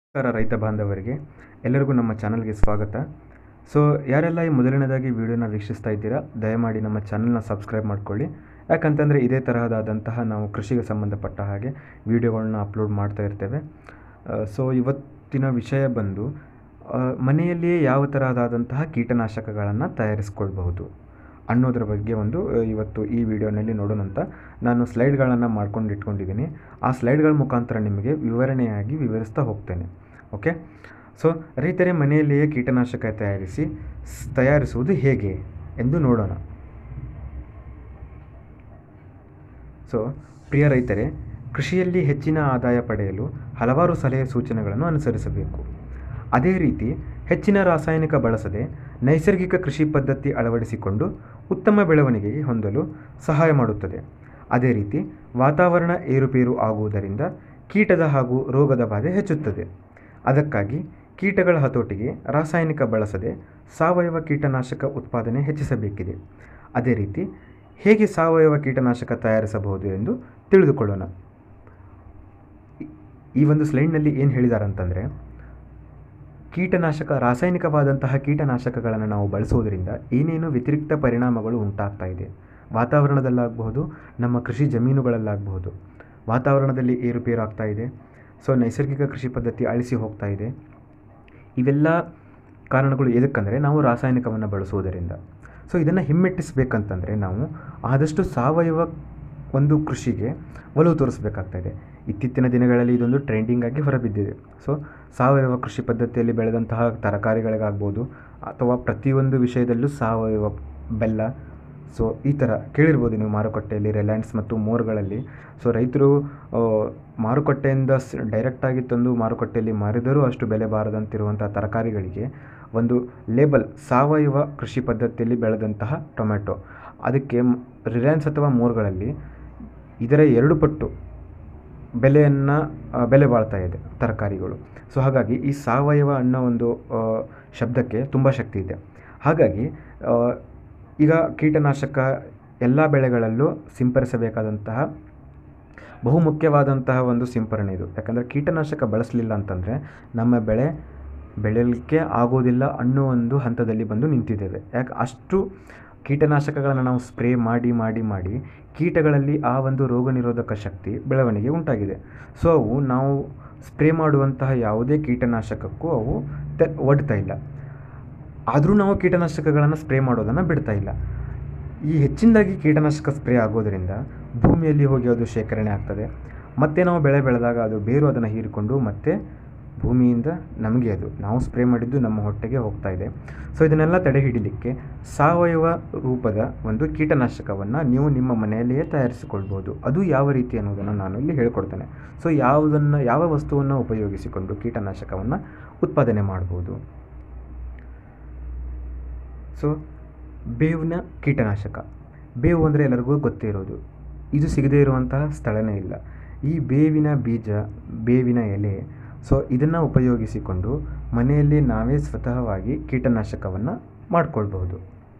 ನಮಸ್ಕಾರ ರೈತ ಬಾಂಧವರಿಗೆ ಎಲ್ಲರಿಗೂ ನಮ್ಮ ಚಾನಲ್ಗೆ ಸ್ವಾಗತ ಸೊ ಯಾರೆಲ್ಲ ಈ ಮೊದಲನೇದಾಗಿ ವಿಡಿಯೋನ ವೀಕ್ಷಿಸ್ತಾ ಇದ್ದೀರಾ ದಯಮಾಡಿ ನಮ್ಮ ಚಾನಲ್ನ ಸಬ್ಸ್ಕ್ರೈಬ್ ಮಾಡ್ಕೊಳ್ಳಿ ಯಾಕಂತಂದರೆ ಇದೇ ತರಹದಾದಂತಹ ನಾವು ಕೃಷಿಗೆ ಸಂಬಂಧಪಟ್ಟ ಹಾಗೆ ವಿಡಿಯೋಗಳನ್ನ ಅಪ್ಲೋಡ್ ಮಾಡ್ತಾ ಇರ್ತೇವೆ ಸೊ ಇವತ್ತಿನ ವಿಷಯ ಬಂದು ಆ, ಮನೆಯಲ್ಲಿಯೇ ಯಾವ ತರಹದಾದಂತಹ ಕೀಟನಾಶಕಗಳನ್ನು ತಯಾರಿಸ್ಕೊಳ್ಬಹುದು ಅನ್ನೋದ್ರ ಬಗ್ಗೆ ಒಂದು ಆ, ಇವತ್ತು ಈ ವಿಡಿಯೋನಲ್ಲಿ ನೋಡೋಣ ಅಂತ ನಾನು ಸ್ಲೈಡ್ಗಳನ್ನು ಮಾಡ್ಕೊಂಡು ಇಟ್ಕೊಂಡಿದ್ದೀನಿ ಆ ಸ್ಲೈಡ್ಗಳ ಮುಖಾಂತರ ನಿಮಗೆ ವಿವರಣೆಯಾಗಿ ವಿವರಿಸ್ತಾ ಹೋಗ್ತೇನೆ ಓಕೆ ಸೊ ರೈತರೇ ಮನೆಯಲ್ಲಿಯೇ ಕೀಟನಾಶಕ ತಯಾರಿಸಿ ಸ್- ತಯಾರಿಸುವುದು ಹೇಗೆ ಎಂದು ನೋಡೋಣ ಸೊ ಪ್ರಿಯ ರೈತರೇ ಕೃಷಿಯಲ್ಲಿ ಹೆಚ್ಚಿನ ಆದಾಯ ಪಡೆಯಲು ಹಲವಾರು ಸಲಹೆ ಸೂಚನೆಗಳನ್ನು ಅನುಸರಿಸಬೇಕು ಅದೇ ರೀತಿ ಹೆಚ್ಚಿನ ರಾಸಾಯನಿಕ ಬಳಸದೆ ನೈಸರ್ಗಿಕ ಕೃಷಿ ಪದ್ಧತಿ ಅಳವಡಿಸಿಕೊಂಡು ಉತ್ತಮ ಬೆಳವಣಿಗೆಗೆ ಹೊಂದಲು ಸಹಾಯ ಮಾಡುತ್ತದೆ ಅದೇ ರೀತಿ ವಾತಾವರಣ ಏರುಪೇರು ಆಗುವುದರಿಂದ ಕೀಟದ ಹಾಗೂ ರೋಗದ ಬಾಧೆ ಹೆಚ್ಚುತ್ತದೆ ಅದಕ್ಕಾಗಿ ಕೀಟಗಳ ಹತೋಟಿಗೆ ರಾಸಾಯನಿಕ ಬಳಸದೆ ಸಾವಯವ ಕೀಟನಾಶಕ ಉತ್ಪಾದನೆ ಹೆಚ್ಚಿಸಬೇಕಿದೆ ಅದೇ ರೀತಿ ಹೇಗೆ ಸಾವಯವ ಕೀಟನಾಶಕ ತಯಾರಿಸಬಹುದು ಎಂದು ತಿಳಿದುಕೊಳ್ಳೋಣ ಈ- ಈ ಒಂದು ಸ್ಲೈಡ್ನಲ್ಲಿ ಏನು ಹೇಳಿದ್ದಾರೆ ಅಂತಂದರೆ ಕೀಟನಾಶಕ ರಾಸಾಯನಿಕವಾದಂತಹ ಕೀಟನಾಶಕಗಳನ್ನು ನಾವು ಬಳಸೋದ್ರಿಂದ ಏನೇನು ವ್ಯತಿರಿಕ್ತ ಪರಿಣಾಮಗಳು ಉಂಟಾಗ್ತಾ ಇದೆ ವಾತಾವರಣದಲ್ಲಾಗಬಹುದು ನಮ್ಮ ಕೃಷಿ ಜಮೀನುಗಳಲ್ಲಾಗಬಹುದು ವಾತಾವರಣದಲ್ಲಿ ಏರುಪೇರು ಆಗ್ತಾ ಇದೆ ಸೊ ನೈಸರ್ಗಿಕ ಕೃಷಿ ಪದ್ಧತಿ ಅಳಿಸಿ ಹೋಗ್ತಾ ಇದೆ ಇವೆಲ್ಲ ಕಾರಣಗಳು ಎದಕ್ಕಂದರೆ ನಾವು ರಾಸಾಯನಿಕವನ್ನು ಬಳಸುವುದರಿಂದ ಸೊ ಇದನ್ನು ಹಿಮ್ಮೆಟ್ಟಿಸಬೇಕಂತಂದರೆ ನಾವು ಆದಷ್ಟು ಸಾವಯವ ಒಂದು ಕೃಷಿಗೆ ಒಲವು ತೋರಿಸಬೇಕಾಗ್ತಾ ಇದೆ ಇತ್ತೀಚಿನ ದಿನಗಳಲ್ಲಿ ಇದೊಂದು ಟ್ರೆಂಡಿಂಗ್ ಆಗಿ ಹೊರಬಿದ್ದಿದೆ ಸೊ ಸಾವಯವ ಕೃಷಿ ಪದ್ಧತಿಯಲ್ಲಿ ಬೆಳೆದಂತಹ ತರಕಾರಿಗಳಿಗಾಗ್ಬೋದು ಅಥವಾ ಪ್ರತಿಯೊಂದು ವಿಷಯದಲ್ಲೂ ಸಾವಯವ ಬೆಲ್ಲ ಸೊ ಈ ಥರ ಕೇಳಿರ್ಬೋದು ನೀವು ಮಾರುಕಟ್ಟೆಯಲ್ಲಿ ರಿಲಯನ್ಸ್ ಮತ್ತು ಮೋರ್ಗಳಲ್ಲಿ ಸೊ ರೈತರು ಆ, ಮಾರುಕಟ್ಟೆಯಿಂದ ಸ್ ಡೈರೆಕ್ಟಾಗಿ ತಂದು ಮಾರುಕಟ್ಟೆಯಲ್ಲಿ ಮಾರಿದರೂ ಅಷ್ಟು ಬೆಲೆ ಬಾರದಂತಿರುವಂಥ ತರಕಾರಿಗಳಿಗೆ ಒಂದು ಲೇಬಲ್ ಸಾವಯವ ಕೃಷಿ ಪದ್ಧತಿಯಲ್ಲಿ ಬೆಳೆದಂತಹ ಟೊಮೆಟೊ ಅದಕ್ಕೆ ಮ್- ರಿಲಯನ್ಸ್ ಅಥವಾ ಮೋರ್ಗಳಲ್ಲಿ ಇದರ ಎರಡು ಪಟ್ಟು ಬೆಲೆಯನ್ನು ಬೆಲೆ ಬಾಳ್ತಾ ಇದೆ ತರಕಾರಿಗಳು ಸೊ ಹಾಗಾಗಿ ಈ ಸಾವಯವ ಅನ್ನೋ ಒಂದು ಆ, ಶಬ್ದಕ್ಕೆ ತುಂಬ ಶಕ್ತಿ ಇದೆ ಹಾಗಾಗಿ ಆ, ಈಗ ಕೀಟನಾಶಕ ಎಲ್ಲ ಬೆಳೆಗಳಲ್ಲೂ ಸಿಂಪರಿಸಬೇಕಾದಂತಹ ಬಹುಮುಖ್ಯವಾದಂತಹ ಒಂದು ಸಿಂಪರಣೆ ಇದು ಯಾಕಂದರೆ ಕೀಟನಾಶಕ ಬಳಸಲಿಲ್ಲ ಅಂತಂದರೆ ನಮ್ಮ ಬೆಳೆ ಬೆಳೆಯಲಿಕ್ಕೆ ಆಗೋದಿಲ್ಲ ಅನ್ನೋ ಒಂದು ಹಂತದಲ್ಲಿ ಬಂದು ನಿಂತಿದ್ದೇವೆ ಯಾಕೆ ಅಷ್ಟು ಕೀಟನಾಶಕಗಳನ್ನು ನಾವು ಸ್ಪ್ರೇ ಮಾಡಿ ಮಾಡಿ ಮಾಡಿ ಕೀಟಗಳಲ್ಲಿ ಆ ಒಂದು ರೋಗ ನಿರೋಧಕ ಶಕ್ತಿ ಬೆಳವಣಿಗೆ ಉಂಟಾಗಿದೆ ಸೊ ಅವು ನಾವು ಸ್ಪ್ರೇ ಮಾಡುವಂತಹ ಯಾವುದೇ ಕೀಟನಾಶಕಕ್ಕೂ ಅವು ತೆ ಒಡ್ತಾ ಇಲ್ಲ ಆದರೂ ನಾವು ಕೀಟನಾಶಕಗಳನ್ನು ಸ್ಪ್ರೇ ಮಾಡೋದನ್ನು ಬಿಡ್ತಾ ಇಲ್ಲ ಈ ಹೆಚ್ಚಿನದಾಗಿ ಕೀಟನಾಶಕ ಸ್ಪ್ರೇ ಆಗೋದರಿಂದ ಭೂಮಿಯಲ್ಲಿ ಹೋಗಿ ಅದು ಶೇಖರಣೆ ಆಗ್ತದೆ ಮತ್ತೆ ನಾವು ಬೆಳೆ ಬೆಳೆದಾಗ ಅದು ಬೇರು ಅದನ್ನು ಹೀರಿಕೊಂಡು ಮತ್ತೆ ಭೂಮಿಯಿಂದ ನಮಗೆ ಅದು ನಾವು ಸ್ಪ್ರೇ ಮಾಡಿದ್ದು ನಮ್ಮ ಹೊಟ್ಟೆಗೆ ಹೋಗ್ತಾ ಇದೆ ಸೊ ಇದನ್ನೆಲ್ಲ ತಡೆ ಹಿಡಿಲಿಕ್ಕೆ ಸಾವಯವ ರೂಪದ ಒಂದು ಕೀಟನಾಶಕವನ್ನು ನೀವು ನಿಮ್ಮ ಮನೆಯಲ್ಲಿಯೇ ತಯಾರಿಸಿಕೊಳ್ಬೋದು ಅದು ಯಾವ ರೀತಿ ಅನ್ನೋದನ್ನು ನಾನು ಇಲ್ಲಿ ಹೇಳ್ಕೊಡ್ತೇನೆ ಸೊ ಯಾವುದನ್ನು ಯಾವ ವಸ್ತುವನ್ನು ಉಪಯೋಗಿಸಿಕೊಂಡು ಕೀಟನಾಶಕವನ್ನು ಉತ್ಪಾದನೆ ಮಾಡ್ಬೋದು ಸೊ ಬೇವಿನ ಕೀಟನಾಶಕ ಬೇವು ಅಂದರೆ ಎಲ್ಲರಿಗೂ ಗೊತ್ತೇ ಇರೋದು ಇದು ಸಿಗದೇ ಇರುವಂತಹ ಸ್ಥಳನೇ ಇಲ್ಲ ಈ ಬೇವಿನ ಬೀಜ ಬೇವಿನ ಎಲೆ ಸೊ ಇದನ್ನು ಉಪಯೋಗಿಸಿಕೊಂಡು ಮನೆಯಲ್ಲಿ ನಾವೇ ಸ್ವತಃವಾಗಿ ಕೀಟನಾಶಕವನ್ನು ಮಾಡಿಕೊಳ್ಬಹುದು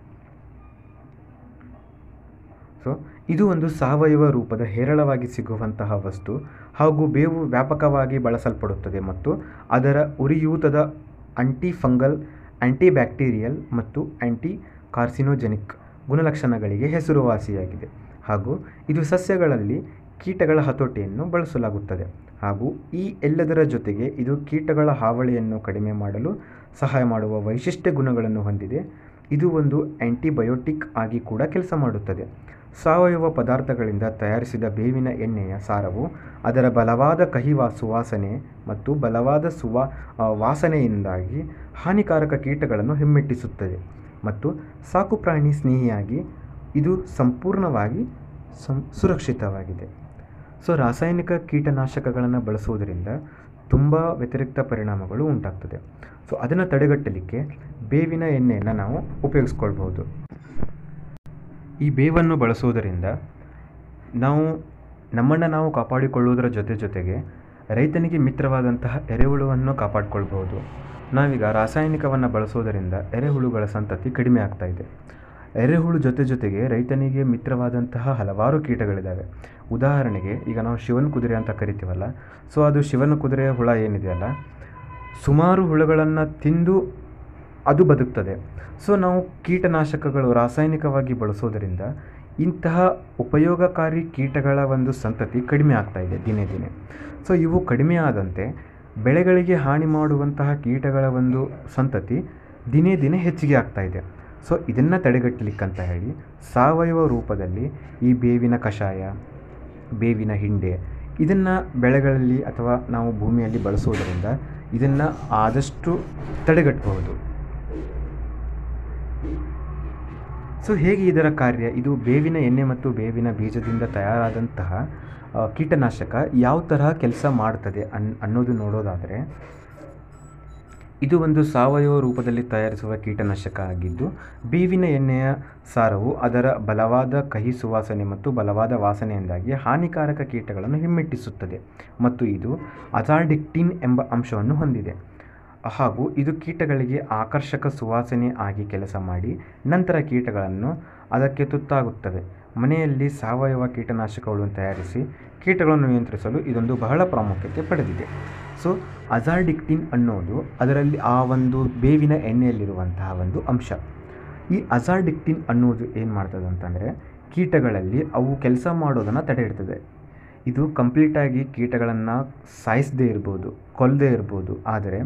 ಸೊ ಇದು ಒಂದು ಸಾವಯವ ರೂಪದ ಹೇರಳವಾಗಿ ಸಿಗುವಂತಹ ವಸ್ತು ಹಾಗೂ ಬೇವು ವ್ಯಾಪಕವಾಗಿ ಬಳಸಲ್ಪಡುತ್ತದೆ ಮತ್ತು ಅದರ ಉರಿಯೂತದ ಆಂಟಿ ಫಂಗಲ್ ಆಂಟಿ ಬ್ಯಾಕ್ಟೀರಿಯಲ್ ಮತ್ತು ಆಂಟಿ ಕಾರ್ಸಿನೋಜೆನಿಕ್ ಗುಣಲಕ್ಷಣಗಳಿಗೆ ಹೆಸರುವಾಸಿಯಾಗಿದೆ ಹಾಗೂ ಇದು ಸಸ್ಯಗಳಲ್ಲಿ ಕೀಟಗಳ ಹತೋಟಿಯನ್ನು ಬಳಸಲಾಗುತ್ತದೆ ಹಾಗೂ ಈ ಎಲ್ಲದರ ಜೊತೆಗೆ ಇದು ಕೀಟಗಳ ಹಾವಳಿಯನ್ನು ಕಡಿಮೆ ಮಾಡಲು ಸಹಾಯ ಮಾಡುವ ವೈಶಿಷ್ಟ್ಯ ಗುಣಗಳನ್ನು ಹೊಂದಿದೆ ಇದು ಒಂದು ಆಂಟಿಬಯೋಟಿಕ್ ಆಗಿ ಕೂಡ ಕೆಲಸ ಮಾಡುತ್ತದೆ ಸಾವಯವ ಪದಾರ್ಥಗಳಿಂದ ತಯಾರಿಸಿದ ಬೇವಿನ ಎಣ್ಣೆಯ ಸಾರವು ಅದರ ಬಲವಾದ ಕಹಿ ವಾ ಸುವಾಸನೆ ಮತ್ತು ಬಲವಾದ ಸುವಾ ಆ, ವಾಸನೆಯಿಂದಾಗಿ ಹಾನಿಕಾರಕ ಕೀಟಗಳನ್ನು ಹಿಮ್ಮೆಟ್ಟಿಸುತ್ತದೆ ಮತ್ತು ಸಾಕುಪ್ರಾಣಿ ಸ್ನೇಹಿಯಾಗಿ ಇದು ಸಂಪೂರ್ಣವಾಗಿ ಸಂ ಸುರಕ್ಷಿತವಾಗಿದೆ ಸೊ ರಾಸಾಯನಿಕ ಕೀಟನಾಶಕಗಳನ್ನು ಬಳಸುವುದರಿಂದ ತುಂಬ ವ್ಯತಿರಿಕ್ತ ಪರಿಣಾಮಗಳು ಉಂಟಾಗ್ತದೆ ಸೊ ಅದನ್ನು ತಡೆಗಟ್ಟಲಿಕ್ಕೆ ಬೇವಿನ ಎಣ್ಣೆಯನ್ನು ನಾವು ಉಪಯೋಗಿಸ್ಕೊಳ್ಬಹುದು ಈ ಬೇವನ್ನು ಬಳಸುವುದರಿಂದ ನಾವು ನಮ್ಮನ್ನು ನಾವು ಕಾಪಾಡಿಕೊಳ್ಳುವುದರ ಜೊತೆ ಜೊತೆಗೆ ರೈತನಿಗೆ ಮಿತ್ರವಾದಂತಹ ಎರೆಹುಳುವನ್ನು ಕಾಪಾಡಿಕೊಳ್ಬಹುದು ನಾವೀಗ ರಾಸಾಯನಿಕವನ್ನು ಬಳಸೋದರಿಂದ ಎರೆಹುಳುಗಳ ಸಂತತಿ ಕಡಿಮೆ ಆಗ್ತಾ ಇದೆ ಎರೆಹುಳು ಜೊತೆ ಜೊತೆಗೆ ರೈತನಿಗೆ ಮಿತ್ರವಾದಂತಹ ಹಲವಾರು ಕೀಟಗಳಿದ್ದಾವೆ ಉದಾಹರಣೆಗೆ ಈಗ ನಾವು ಶಿವನ ಕುದುರೆ ಅಂತ ಕರಿತೀವಲ್ಲ ಸೊ ಅದು ಶಿವನ ಕುದುರೆಯ ಹುಳ ಏನಿದೆಯಲ್ಲ ಸುಮಾರು ಹುಳುಗಳನ್ನು ತಿಂದು ಅದು ಬದುಕ್ತದೆ ಸೊ ನಾವು ಕೀಟನಾಶಕಗಳು ರಾಸಾಯನಿಕವಾಗಿ ಬಳಸೋದರಿಂದ ಇಂತಹ ಉಪಯೋಗಕಾರಿ ಕೀಟಗಳ ಒಂದು ಸಂತತಿ ಕಡಿಮೆ ಆಗ್ತಾ ಇದೆ ದಿನೇ ದಿನೇ ಸೊ ಇವು ಕಡಿಮೆ ಆದಂತೆ ಬೆಳೆಗಳಿಗೆ ಹಾನಿ ಮಾಡುವಂತಹ ಕೀಟಗಳ ಒಂದು ಸಂತತಿ ದಿನೇ ದಿನೇ ಹೆಚ್ಚಿಗೆ ಆಗ್ತಾ ಇದೆ ಸೊ ಇದನ್ನು ತಡೆಗಟ್ಟಲಿಕ್ಕಂತ ಹೇಳಿ ಸಾವಯವ ರೂಪದಲ್ಲಿ ಈ ಬೇವಿನ ಕಷಾಯ ಬೇವಿನ ಹಿಂಡೆ ಇದನ್ನು ಬೆಳೆಗಳಲ್ಲಿ ಅಥವಾ ನಾವು ಭೂಮಿಯಲ್ಲಿ ಬಳಸುವುದರಿಂದ ಇದನ್ನು ಆದಷ್ಟು ತಡೆಗಟ್ಟಬಹುದು ಸೊ ಹೇಗೆ ಇದರ ಕಾರ್ಯ ಇದು ಬೇವಿನ ಎಣ್ಣೆ ಮತ್ತು ಬೇವಿನ ಬೀಜದಿಂದ ತಯಾರಾದಂತಹ ಆ, ಕೀಟನಾಶಕ ಯಾವ ತರಹ ಕೆಲಸ ಮಾಡ್ತದೆ ಅನ್ ಅನ್ನೋದು ನೋಡೋದಾದರೆ ಇದು ಒಂದು ಸಾವಯವ ರೂಪದಲ್ಲಿ ತಯಾರಿಸುವ ಕೀಟನಾಶಕ ಆಗಿದ್ದು ಬೇವಿನ ಎಣ್ಣೆಯ ಸಾರವು ಅದರ ಬಲವಾದ ಕಹಿ ಸುವಾಸನೆ ಮತ್ತು ಬಲವಾದ ವಾಸನೆಯಿಂದಾಗಿ ಹಾನಿಕಾರಕ ಕೀಟಗಳನ್ನು ಹಿಮ್ಮೆಟ್ಟಿಸುತ್ತದೆ ಮತ್ತು ಇದು ಅಜಾರ್ಡಿಕ್ಟಿನ್ ಎಂಬ ಅಂಶವನ್ನು ಹೊಂದಿದೆ ಹಾಗೂ ಇದು ಕೀಟಗಳಿಗೆ ಆಕರ್ಷಕ ಸುವಾಸನೆ ಆಗಿ ಕೆಲಸ ಮಾಡಿ ನಂತರ ಕೀಟಗಳನ್ನು ಅದಕ್ಕೆ ತುತ್ತಾಗುತ್ತವೆ ಮನೆಯಲ್ಲಿ ಸಾವಯವ ಕೀಟನಾಶಕಗಳನ್ನು ತಯಾರಿಸಿ ಕೀಟಗಳನ್ನು ನಿಯಂತ್ರಿಸಲು ಇದೊಂದು ಬಹಳ ಪ್ರಾಮುಖ್ಯತೆ ಪಡೆದಿದೆ ಸೊ ಅಜಾರ್ಡಿಕ್ಟಿನ್ ಅನ್ನೋದು ಅದರಲ್ಲಿ ಆ ಒಂದು ಬೇವಿನ ಎಣ್ಣೆಯಲ್ಲಿರುವಂತಹ ಒಂದು ಅಂಶ ಈ ಅಜಾರ್ಡಿಕ್ಟಿನ್ ಅನ್ನೋದು ಏನು ಮಾಡ್ತದೆ ಅಂತಂದರೆ ಕೀಟಗಳಲ್ಲಿ ಅವು ಕೆಲಸ ಮಾಡೋದನ್ನು ತಡೆ ಹಿಡ್ತದೆ ಇದು ಕಂಪ್ಲೀಟಾಗಿ ಕೀಟಗಳನ್ನು ಸಾಯಿಸದೇ ಇರ್ಬೋದು ಕೊಲ್ಲದೇ ಇರ್ಬೋದು ಆದರೆ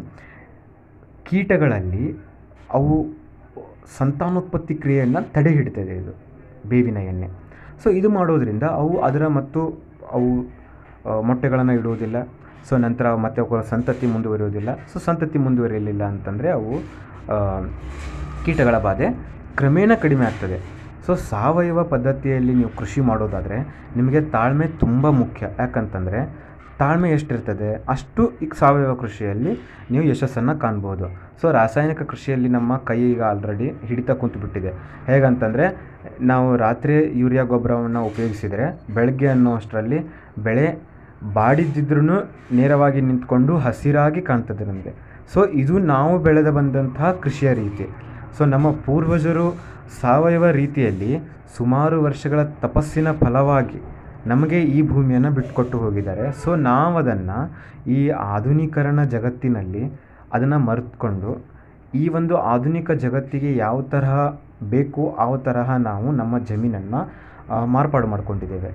ಕೀಟಗಳಲ್ಲಿ ಅವು ಸಂತಾನೋತ್ಪತ್ತಿ ಕ್ರಿಯೆಯನ್ನು ತಡೆ ಹಿಡ್ತದೆ ಇದು ಬೇವಿನ ಎಣ್ಣೆ ಸೊ ಇದು ಮಾಡೋದ್ರಿಂದ ಅವು ಅದರ ಮತ್ತು ಅವು ಮೊಟ್ಟೆಗಳನ್ನು ಇಡುವುದಿಲ್ಲ ಸೊ ನಂತರ ಮತ್ತೆ ಅವುಗಳ ಸಂತತಿ ಮುಂದುವರಿಯೋದಿಲ್ಲ ಸೊ ಸಂತತಿ ಮುಂದುವರಿಯಲಿಲ್ಲ ಅಂತಂದರೆ ಅವು ಆ, ಕೀಟಗಳ ಬಾಧೆ ಕ್ರಮೇಣ ಕಡಿಮೆ ಆಗ್ತದೆ ಸೊ ಸಾವಯವ ಪದ್ಧತಿಯಲ್ಲಿ ನೀವು ಕೃಷಿ ಮಾಡೋದಾದರೆ ನಿಮಗೆ ತಾಳ್ಮೆ ತುಂಬ ಮುಖ್ಯ ಯಾಕಂತಂದರೆ ತಾಳ್ಮೆ ಎಷ್ಟಿರ್ತದೆ ಅಷ್ಟು ಈಗ ಸಾವಯವ ಕೃಷಿಯಲ್ಲಿ ನೀವು ಯಶಸ್ಸನ್ನು ಕಾಣ್ಬೋದು ಸೊ ರಾಸಾಯನಿಕ ಕೃಷಿಯಲ್ಲಿ ನಮ್ಮ ಕೈ ಈಗ ಆಲ್ರೆಡಿ ಹಿಡಿತ ಕುಂತುಬಿಟ್ಟಿದೆ ಹೇಗಂತಂದರೆ ನಾವು ರಾತ್ರಿ ಯೂರಿಯಾ ಗೊಬ್ಬರವನ್ನು ಉಪಯೋಗಿಸಿದರೆ ಬೆಳಗ್ಗೆ ಅನ್ನೋ ಅಷ್ಟರಲ್ಲಿ ಬೆಳೆ ಬಾಡಿದ್ದಿದ್ರೂ ನೇರವಾಗಿ ನಿಂತ್ಕೊಂಡು ಹಸಿರಾಗಿ ಕಾಣ್ತದೆ ನಮಗೆ ಸೊ ಇದು ನಾವು ಬೆಳೆದ ಬಂದಂತಹ ಕೃಷಿಯ ರೀತಿ ಸೊ ನಮ್ಮ ಪೂರ್ವಜರು ಸಾವಯವ ರೀತಿಯಲ್ಲಿ ಸುಮಾರು ವರ್ಷಗಳ ತಪಸ್ಸಿನ ಫಲವಾಗಿ ನಮಗೆ ಈ ಭೂಮಿಯನ್ನು ಬಿಟ್ಕೊಟ್ಟು ಹೋಗಿದ್ದಾರೆ ಸೊ ನಾವು ಅದನ್ನು ಈ ಆಧುನೀಕರಣ ಜಗತ್ತಿನಲ್ಲಿ ಅದನ್ನು ಮರೆತುಕೊಂಡು ಈ ಒಂದು ಆಧುನಿಕ ಜಗತ್ತಿಗೆ ಯಾವ ತರಹ ಬೇಕು ಆ ತರಹ ನಾವು ನಮ್ಮ ಜಮೀನನ್ನು ಆ, ಮಾರ್ಪಾಡು ಮಾಡ್ಕೊಂಡಿದ್ದೇವೆ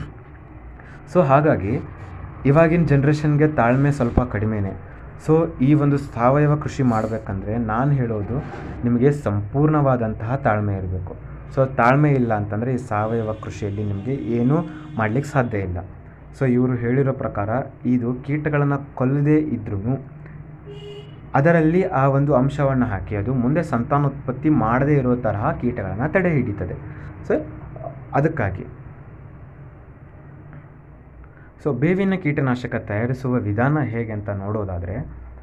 ಸೊ ಹಾಗಾಗಿ ಇವಾಗಿನ ಜನ್ರೇಷನ್ಗೆ ತಾಳ್ಮೆ ಸ್ವಲ್ಪ ಕಡಿಮೆನೇ ಸೊ ಈ ಒಂದು ಸಾವಯವ ಕೃಷಿ ಮಾಡಬೇಕಂದ್ರೆ ನಾನು ಹೇಳೋದು ನಿಮಗೆ ಸಂಪೂರ್ಣವಾದಂತಹ ತಾಳ್ಮೆ ಇರಬೇಕು ಸೊ ತಾಳ್ಮೆ ಇಲ್ಲ ಅಂತಂದರೆ ಈ ಸಾವಯವ ಕೃಷಿಯಲ್ಲಿ ನಿಮಗೆ ಏನೂ ಮಾಡಲಿಕ್ಕೆ ಸಾಧ್ಯ ಇಲ್ಲ ಸೊ ಇವರು ಹೇಳಿರೋ ಪ್ರಕಾರ ಇದು ಕೀಟಗಳನ್ನು ಕೊಲ್ಲದೇ ಇದ್ರೂ ಅದರಲ್ಲಿ ಆ ಒಂದು ಅಂಶವನ್ನು ಹಾಕಿ ಅದು ಮುಂದೆ ಸಂತಾನೋತ್ಪತ್ತಿ ಮಾಡದೇ ಇರೋ ತರಹ ಕೀಟಗಳನ್ನು ತಡೆ ಹಿಡಿತದೆ ಸೊ ಅದಕ್ಕಾಗಿ ಸೊ ಬೇವಿನ ಕೀಟನಾಶಕ ತಯಾರಿಸುವ ವಿಧಾನ ಹೇಗೆ ಅಂತ ನೋಡೋದಾದರೆ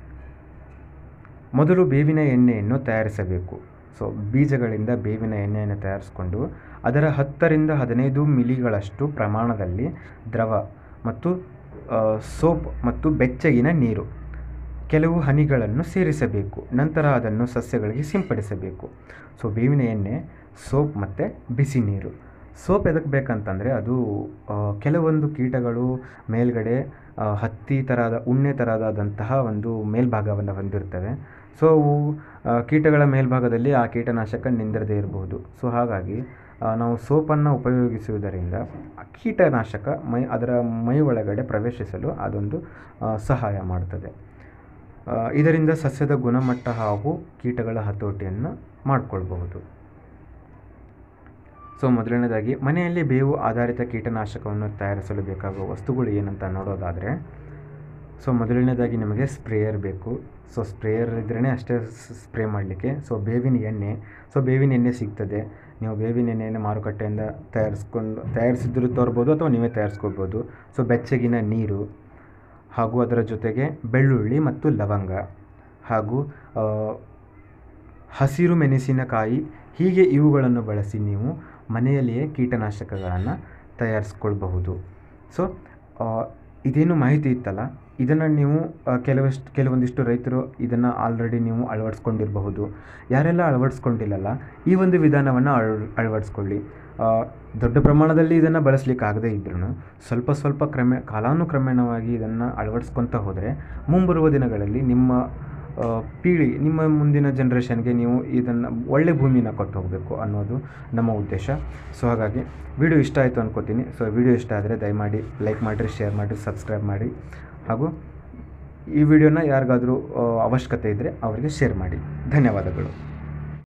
ಮೊದಲು ಬೇವಿನ ಎಣ್ಣೆಯನ್ನು ತಯಾರಿಸಬೇಕು ಸೊ ಬೀಜಗಳಿಂದ ಬೇವಿನ ಎಣ್ಣೆಯನ್ನು ತಯಾರಿಸಿಕೊಂಡು ಅದರ ಹತ್ತರಿಂದ ಹದಿನೈದು ಮಿಲಿಗಳಷ್ಟು ಪ್ರಮಾಣದಲ್ಲಿ ದ್ರವ ಮತ್ತು ಆ, ಸೋಪ್ ಮತ್ತು ಬೆಚ್ಚಗಿನ ನೀರು ಕೆಲವು ಹನಿಗಳನ್ನು ಸೇರಿಸಬೇಕು ನಂತರ ಅದನ್ನು ಸಸ್ಯಗಳಿಗೆ ಸಿಂಪಡಿಸಬೇಕು ಸೊ ಬೇವಿನ ಎಣ್ಣೆ ಸೋಪ್ ಮತ್ತು ಬಿಸಿ ನೀರು ಸೋಪ್ ಎದಕ್ಕೆ ಬೇಕಂತಂದರೆ ಅದು ಆ, ಕೆಲವೊಂದು ಕೀಟಗಳು ಮೇಲ್ಗಡೆ ಆ, ಹತ್ತಿ ಥರದ ಉಣ್ಣೆ ಥರದಾದಂತಹ ಒಂದು ಮೇಲ್ಭಾಗವನ್ನು ಹೊಂದಿರ್ತವೆ ಸೊ ಅವು ಆ, ಕೀಟಗಳ ಮೇಲ್ಭಾಗದಲ್ಲಿ ಆ ಕೀಟನಾಶಕ ನಿಂದಿರದೇ ಇರಬಹುದು ಸೊ ಹಾಗಾಗಿ ಆ, ನಾವು ಸೋಪನ್ನು ಉಪಯೋಗಿಸುವುದರಿಂದ ಆ ಕೀಟನಾಶಕ ಮೈ ಅದರ ಮೈ ಒಳಗಡೆ ಪ್ರವೇಶಿಸಲು ಅದೊಂದು ಆ, ಸಹಾಯ ಮಾಡ್ತದೆ ಆ, ಇದರಿಂದ ಸಸ್ಯದ ಗುಣಮಟ್ಟ ಹಾಗೂ ಕೀಟಗಳ ಹತೋಟಿಯನ್ನು ಮಾಡಿಕೊಳ್ಬಹುದು ಸೊ ಮೊದಲನೇದಾಗಿ ಮನೆಯಲ್ಲಿ ಬೇವು ಆಧಾರಿತ ಕೀಟನಾಶಕವನ್ನು ತಯಾರಿಸಲು ಬೇಕಾಗುವ ವಸ್ತುಗಳು ಏನಂತ ನೋಡೋದಾದರೆ ಸೊ ಮೊದಲನೇದಾಗಿ ನಿಮಗೆ ಸ್ಪ್ರೇಯರ್ ಬೇಕು ಸೊ ಸ್ಪ್ರೇಯರ್ ಇದ್ರೇ ಅಷ್ಟೇ ಸ್ಪ್ರೇ ಮಾಡಲಿಕ್ಕೆ ಸೊ ಬೇವಿನ ಎಣ್ಣೆ ಸೊ ಬೇವಿನ ಎಣ್ಣೆ ಸಿಗ್ತದೆ ನೀವು ಬೇವಿನ ಎಣ್ಣೆಯನ್ನು ಮಾರುಕಟ್ಟೆಯಿಂದ ತಯಾರಿಸ್ಕೊಂಡು ತಯಾರಿಸಿದ್ರು ತರ್ಬೋದು ಅಥವಾ ನೀವೇ ತಯಾರಿಸ್ಕೊಳ್ಬೋದು ಸೊ ಬೆಚ್ಚಗಿನ ನೀರು ಹಾಗೂ ಅದರ ಜೊತೆಗೆ ಬೆಳ್ಳುಳ್ಳಿ ಮತ್ತು ಲವಂಗ ಹಾಗೂ ಆ, ಹಸಿರು ಮೆಣಸಿನಕಾಯಿ ಹೀಗೆ ಇವುಗಳನ್ನು ಬಳಸಿ ನೀವು ಮನೆಯಲ್ಲಿಯೇ ಕೀಟನಾಶಕಗಳನ್ನು ತಯಾರಿಸ್ಕೊಳ್ಬಹುದು ಸೊ ಆ, ಇದೇನು ಮಾಹಿತಿ ಇತ್ತಲ್ಲ ಇದನ್ನು ನೀವು ಆ, ಕೆಲವಷ್ಟು ಕೆಲವೊಂದಿಷ್ಟು ರೈತರು ಇದನ್ನು ಆಲ್ರೆಡಿ ನೀವು ಅಳವಡಿಸ್ಕೊಂಡಿರಬಹುದು ಯಾರೆಲ್ಲ ಅಳವಡಿಸ್ಕೊಂಡಿಲ್ಲಲ್ಲ ಈ ಒಂದು ವಿಧಾನವನ್ನು ಅಳ ಅಳವಡಿಸ್ಕೊಳ್ಳಿ ಆ, ದೊಡ್ಡ ಪ್ರಮಾಣದಲ್ಲಿ ಇದನ್ನು ಬಳಸಲಿಕ್ಕೆ ಆಗದೇ ಇದ್ರೂ ಸ್ವಲ್ಪ ಸ್ವಲ್ಪ ಕ್ರಮೆ ಕಾಲಾನುಕ್ರಮೇಣವಾಗಿ ಇದನ್ನು ಅಳವಡಿಸ್ಕೊತ ಹೋದರೆ ಮುಂಬರುವ ದಿನಗಳಲ್ಲಿ ನಿಮ್ಮ ಆ, ಪೀಳಿ ನಿಮ್ಮ ಮುಂದಿನ ಜನ್ರೇಷನ್ಗೆ ನೀವು ಇದನ್ನು ಒಳ್ಳೆ ಭೂಮಿನ ಕೊಟ್ಟು ಹೋಗಬೇಕು ಅನ್ನೋದು ನಮ್ಮ ಉದ್ದೇಶ ಸೊ ಹಾಗಾಗಿ ವಿಡಿಯೋ ಇಷ್ಟ ಆಯಿತು ಅನ್ಕೋತೀನಿ ಸೊ ವಿಡಿಯೋ ಇಷ್ಟ ಆದರೆ ದಯಮಾಡಿ ಲೈಕ್ ಮಾಡಿರಿ ಶೇರ್ ಮಾಡಿರಿ ಸಬ್ಸ್ಕ್ರೈಬ್ ಮಾಡಿ ಹಾಗೂ ಈ ವಿಡಿಯೋನ ಯಾರಿಗಾದರೂ ಅವಶ್ಯಕತೆ ಇದ್ದರೆ ಅವರಿಗೆ ಶೇರ್ ಮಾಡಿ ಧನ್ಯವಾದಗಳು